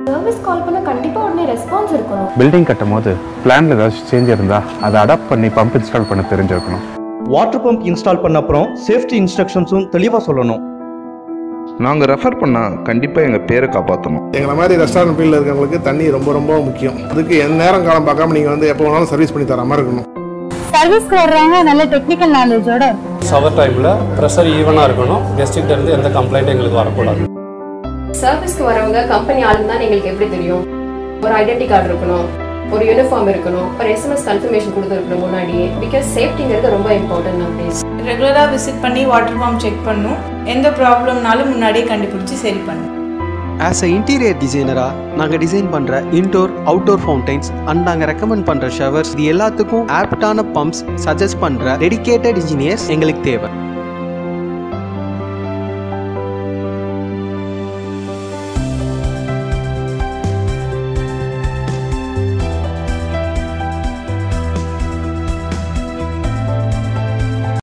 service call பண்ண கண்டிப்பா உடனே ரெஸ்பான்ஸ் இருக்கணும் பில்டிங் கட்டும் போது பிளான்ல ஏதாச்சும் சேஞ்ச் இருந்தா அதை அடாப்ட் பண்ணி பம்ப் இன்ஸ்டால் பண்ண தெரிஞ்சிருக்கணும் வாட்டர் பம்ப் இன்ஸ்டால் பண்ண அப்புறம் சேஃப்டி இன்ஸ்ட்ரக்ஷன்ஸும் தெளிவாக சொல்லணும் நாங்கள் ரெஃபர் பண்ணால் கண்டிப்பாக எங்கள் பேரை காப்பாற்றணும் எங்களை மாதிரி ரெஸ்டாரண்ட் ஃபீல்டில் இருக்கவங்களுக்கு தண்ணி ரொம்ப ரொம்ப முக்கியம் அதுக்கு எந்த நேரம் காலம் பார்க்காம நீங்கள் வந்து எப்போ வேணாலும் சர்வீஸ் பண்ணி தர மாதிரி இருக்கணும் சர்வீஸ்க்கு வர்றவங்க நல்ல டெக்னிக்கல் நாலேஜோட சவர் டைமில் ப்ரெஷர் ஈவனாக இருக்கணும் கெஸ்ட்டுக்கிட்ட இருந்து எந்த கம்ப்ளைண்ட்டும் எங்களுக்கு வரக்கூடாது சர்வீஸ்க்கு வரவங்க கம்பெனி ஆளுன்னு தான் எங்களுக்கு எப்படி தெரியும் ஒரு ஐடென்டி கார்டு இருக்கணும் ஒரு யூனிஃபார்ம் இருக்கணும் ஒரு எஸ்எம்எஸ் கன்ஃபர்மேஷன் கொடுத்துருக்கணும் முன்னாடியே பிகாஸ் சேஃப்டிங்கிறது ரொம்ப இம்பார்ட்டன்ட் நம்பேஸ் ரெகுலராக விசிட் பண்ணி வாட்டர் பம்ப் செக் பண்ணும் எந்த ப்ராப்ளம்னாலும் முன்னாடியே கண்டுபிடிச்சி சரி பண்ணும் ஆஸ் அ இன்டீரியர் டிசைனராக நாங்கள் டிசைன் பண்ணுற இன்டோர் அவுட்டோர் ஃபவுண்டைன்ஸ் அண்ட் நாங்கள் ரெக்கமெண்ட் பண்ணுற ஷவர்ஸ் இது எல்லாத்துக்கும் ஆப்டான பம்ப்ஸ் சஜஸ்ட் பண்ணுற டெடிகேட்டட் இன்ஜினியர்ஸ் எங்களுக்கு தேவை